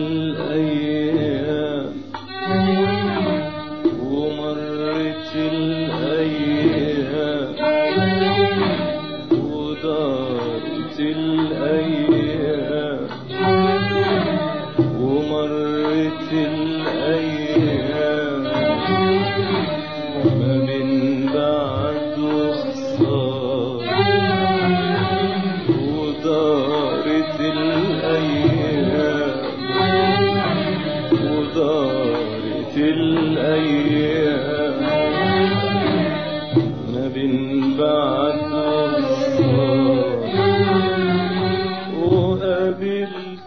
الأيام ومرت الأيام ودارت الأيام ومرت الأيام ما من بعد خسارة ودارت الأيام ودارت الأيام ما بين بعد وقابلت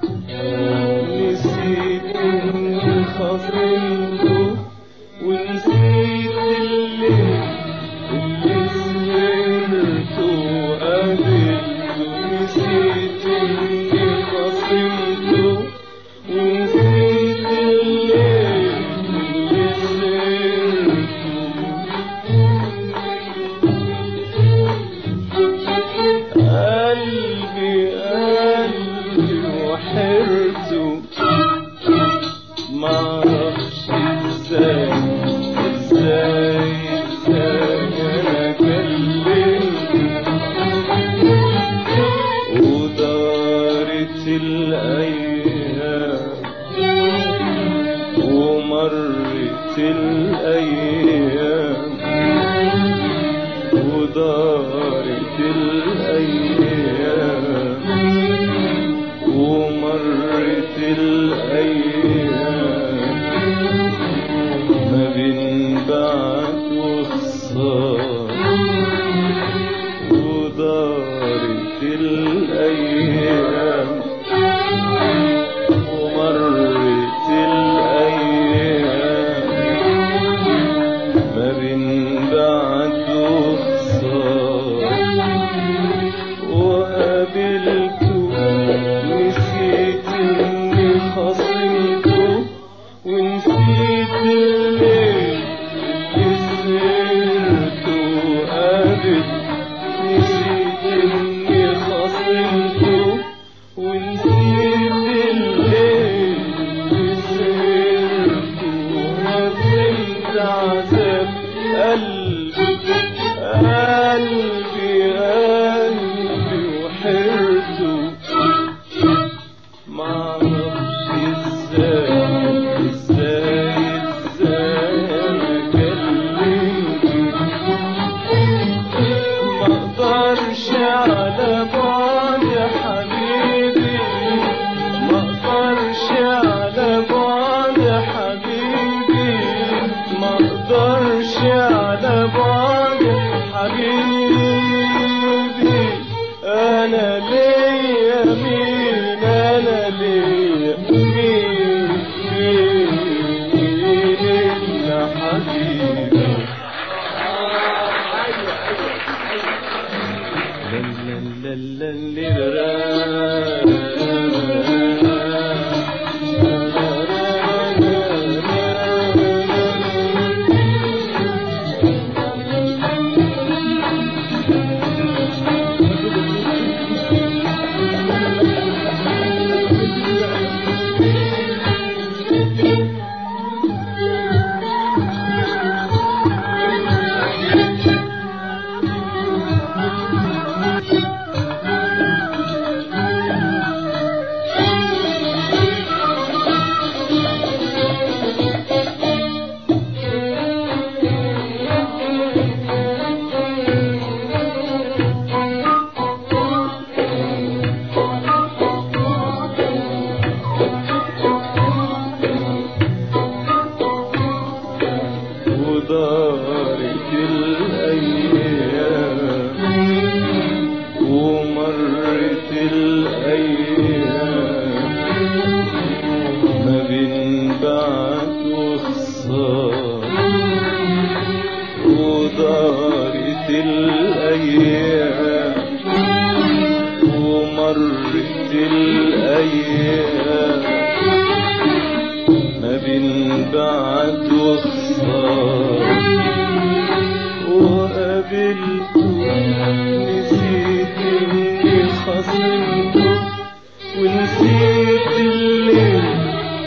نسيت إني خصمته ونسيت الليل اللي سهرته وقابلته نسيت إني خصمته ونسيت الليل اللي سهرته قلبي قلبي وحرته معرفش ازاي ازاي ازاي انا كلمته ودارت الايام ومرت الايام ودارت الأيام ومرت الأيام ما بين بعد وخسار ودارت الأيام ومرت الأيام ما بين بعد وخسار وقابلته نسيت اني خصمته ونسيت الليل اللي سهرته وقابلت نسيت اني خصمته ونسيت الليل اللي سهرته وقابلت عذاب قلبي قلبي قلبي وحرته معرفش ازاي ازاي ازاي انا كلمته مقدرش على بعد حبيبي مقدرش على بعد حبيبي مقدرش على بعد حبيبي انا ليا مين انا ليا مين مين الا حبيبي لا لا لا لا ودارت الأيام ومرت الأيام ما بين بعد وخسار ودارت الأيام ومرت الأيام ما بين بعد وخسار وقابلته نسيت اني خصمته ونسيت الليل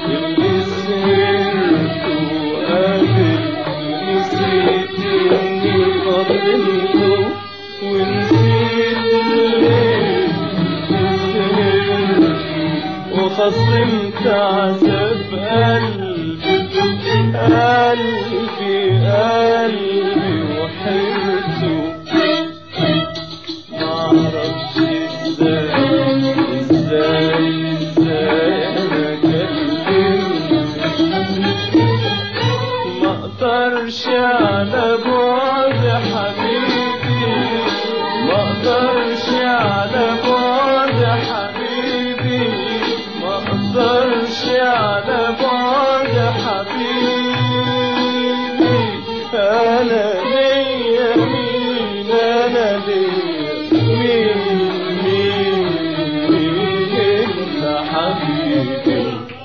عذاب قلبي قلبي قلبي وحيرته معرفش ازاي ازاي ازاي انا كلمت ما اقدرش على بعد حبيبي ما اقدرش على بعد حبيبي ما اقدرش على بعد حبيبي انا ليا مين انا ليا مين مين مين انت حبيبي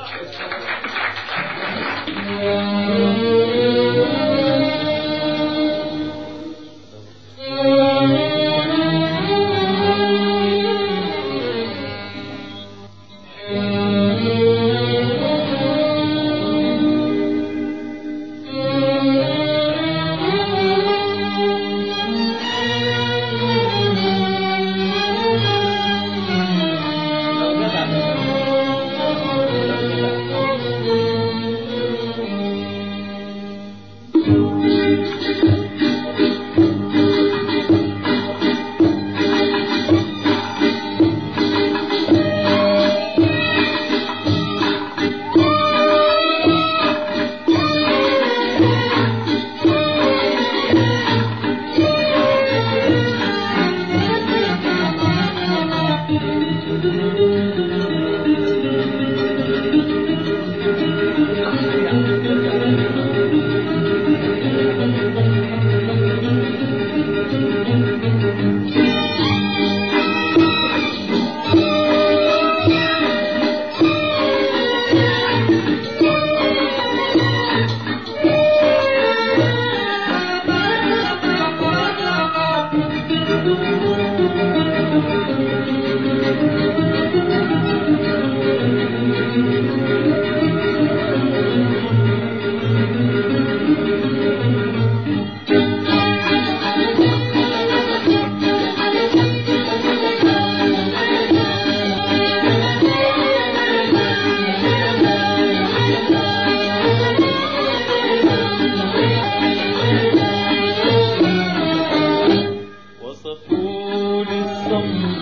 وصفولي الصبر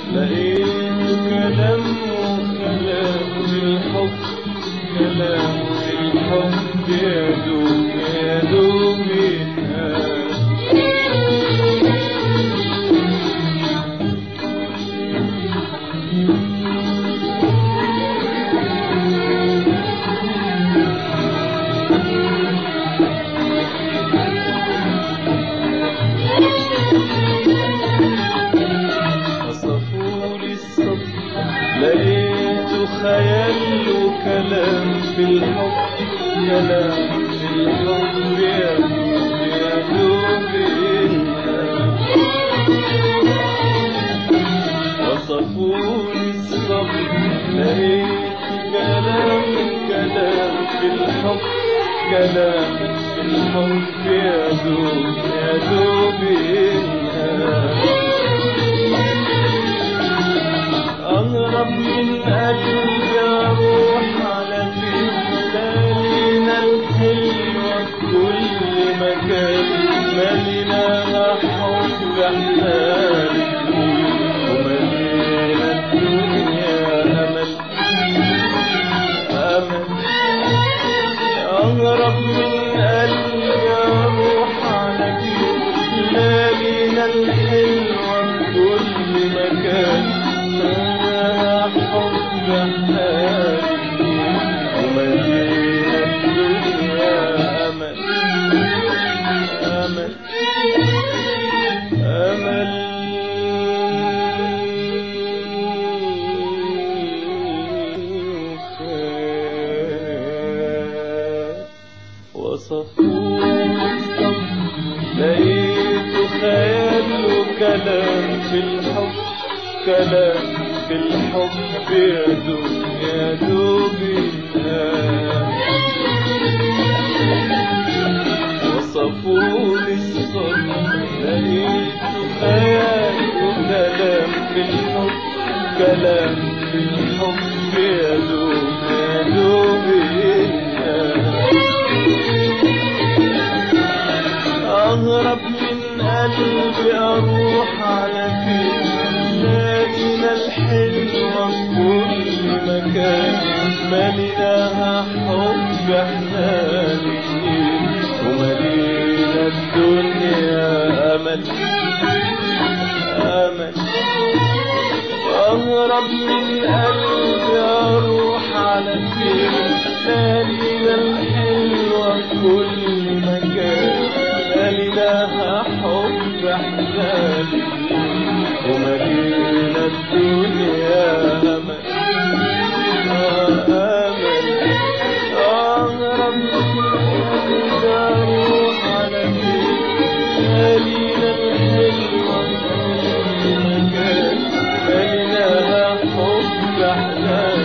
لقيت كلام وكلام في الحب كلام في الحب يا دوب يا دوب ينهار وصفولي الصبر لقيته خيال وكلام في الحب كلام في الحب يا دوب يا دوب ينهار وصفولي الصبر لقيت كلام كلام في الحب كلام في الحب يا دوب يا دوب ينهار أغرب من قلبي أروح على ليالينا الحلوة في كل مكان ملينا حب احلام وملينا الدنيا أمل أمل أغرب من قلبي أروح على ليالينا الحلوة في كل مكان ملينا حب احلام وملينا الدنيا أمل أمل أمل خيال وصفوه لقيت خيال وكلام في الحب كلام في الحب يا دوب يا دوب ينهار وصفولي الصبر لقيت خيال وكلام في الحب كلام في الحب يا دوب يا مليناها حب احنا الاتنين وملينا الدنيا امل امل اهرب من قلبي اروح على فين ليالينا الحلوة في كل مكان مليناها حب احنا الاتنين وملينا الدنيا امل آه امل اهرب من قلبي اروح على فين ليالينا الحلوة في كل مكان مليناها حب احنا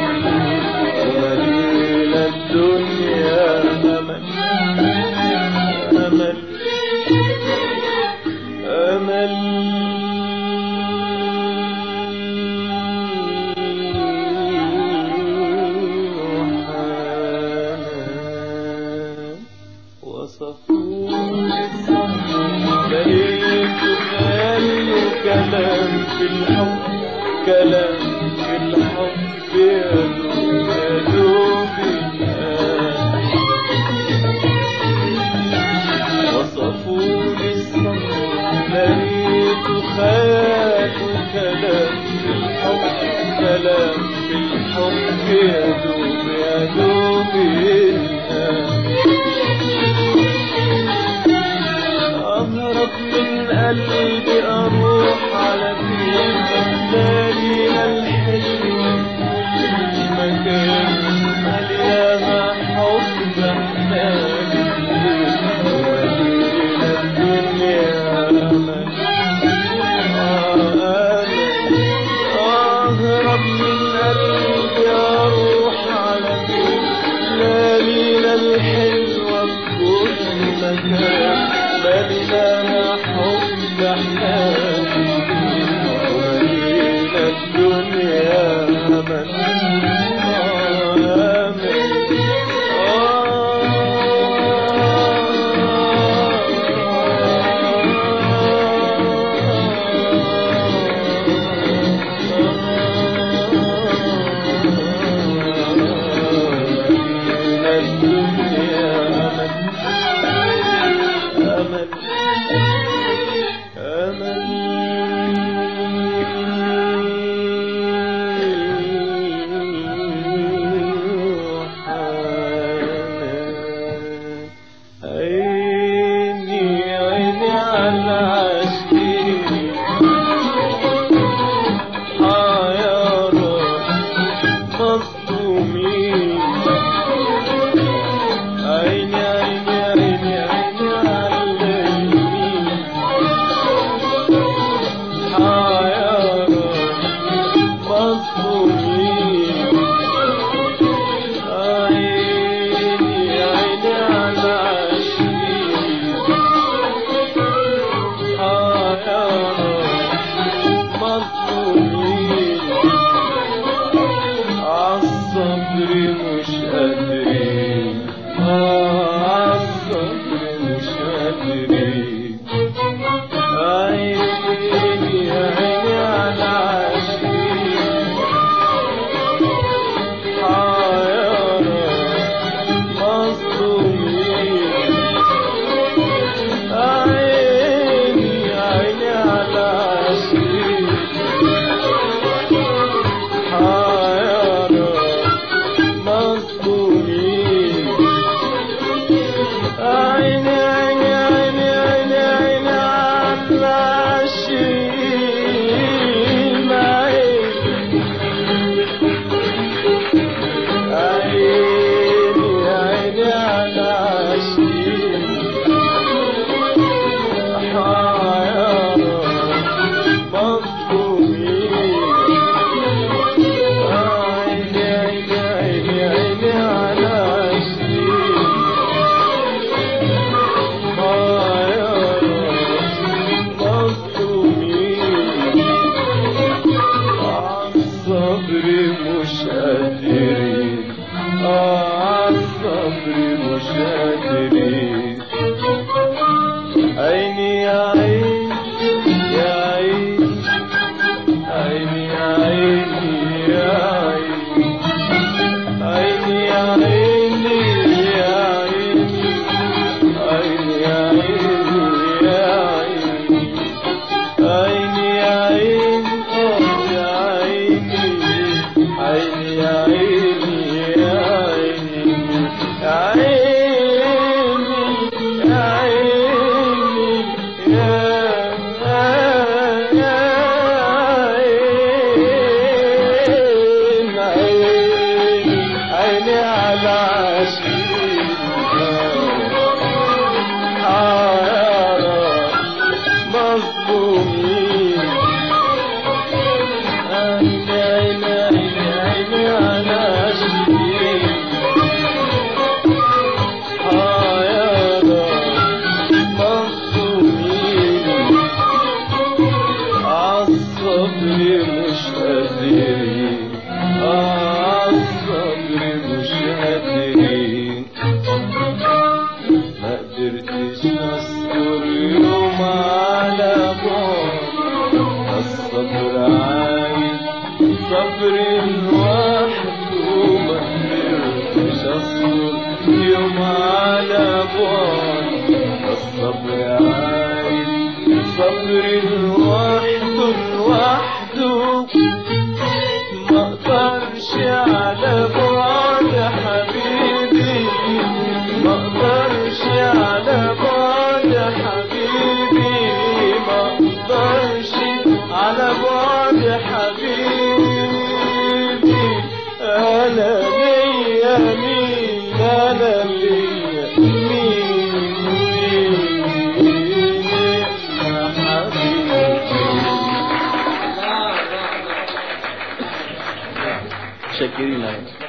وملينا الدنيا امل امل امل وحنان وصفون لقيت خيال وكلام في الحب كلام في الحب يا دوب يا دوب الآن وصفوني الصبر لقيت خيال وكلام في الحب كلام في الحب يا دوب يا دوب الآن أهرب من قلبي أروح على فين ليالينا العاشقين حيارى مظلومين عيني عيني عيني عيني على عاشقين حيارى مظلومين عالصبر مش قادرين عالصبر مش قادرين ما قدرتش اصبر يوم على بعد الصبر عايز صبر لوحده ما قدرتش اصبر يوم على بعد الصبر عايز صبر لوحده لوحده ما اقدرش على بعد حبيبي ما اقدرش على بعد حبيبي ما اقدرش على بعد حبيبي انا ليا مين انا ليا مين مين يا حبيبي شاكرين أوي.